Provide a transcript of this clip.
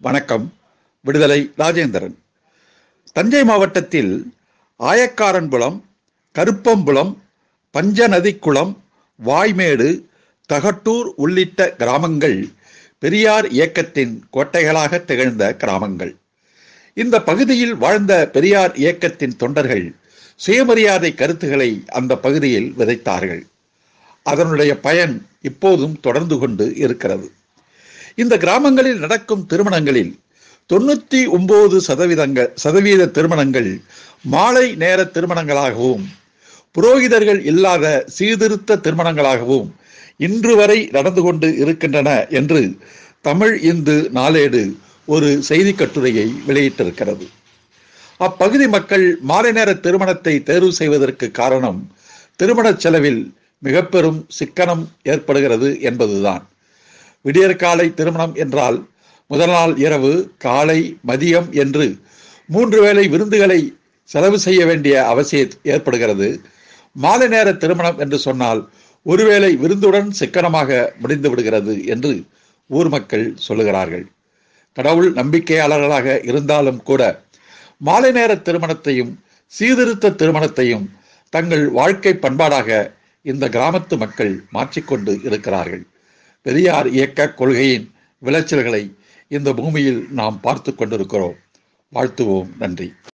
வணக்கம் விடுதலை ராஜேந்திரன் தஞ்சை மாவட்டத்தில் ஆயக்காரன்புலம் கருப்பம்புலம் பஞ்சநதிக்குளம் வாய்மேடு தகட்டூர் உள்ளிட்ட கிராமங்கள் பெரியார் இயக்கத்தின் கோட்டைகளாக திகழ்ந்த கிராமங்கள் இந்த பகுதியில் வாழ்ந்த பெரியார் இயக்கத்தின் தொண்டர்கள் சுயமரியாதை கருத்துக்களை அந்த பகுதியில் விதைத்தார்கள் அதனுடைய பயன் இப்போதும் தொடர்ந்து கொண்டு இருக்கிறது இந்த கிராமங்களில் நடக்கும் திருமணங்களில் தொண்ணூத்தி ஒன்பது சதவீதங்கள் சதவீத திருமணங்கள் மாலை நேர திருமணங்களாகவும் புரோகிதர்கள் இல்லாத சீர்திருத்த திருமணங்களாகவும் இன்று வரை நடந்து கொண்டு இருக்கின்றன என்று தமிழ் இந்து நாளேடு ஒரு செய்தி கட்டுரையை வெளியிட்டிருக்கிறது அப்பகுதி மக்கள் மாலை நேர திருமணத்தை தேர்வு செய்வதற்கு காரணம் திருமண செலவில் மிக பெரும் சிக்கனம் ஏற்படுகிறது என்பதுதான் விடியற்காலை திருமணம் என்றால் முதல் நாள் இரவு காலை மதியம் என்று மூன்று வேளை விருந்துகளை செலவு செய்ய வேண்டிய அவசியம் ஏற்படுகிறது மாலை நேர திருமணம் என்று சொன்னால் ஒருவேளை விருந்துடன் சிக்கனமாக முடிந்து விடுகிறது என்று ஊர் மக்கள் சொல்லுகிறார்கள் கடவுள் நம்பிக்கையாளர்களாக இருந்தாலும் கூட மாலை நேர திருமணத்தையும் சீர்திருத்த திருமணத்தையும் தங்கள் வாழ்க்கை பண்பாடாக இந்த கிராமத்து மக்கள் மாற்றிக்கொண்டு இருக்கிறார்கள் பெரியார் இயக்க கொள்கையின் விளைச்சல்களை இந்த பூமியில் நாம் பார்த்து கொண்டிருக்கிறோம் வாழ்த்துவோம் நன்றி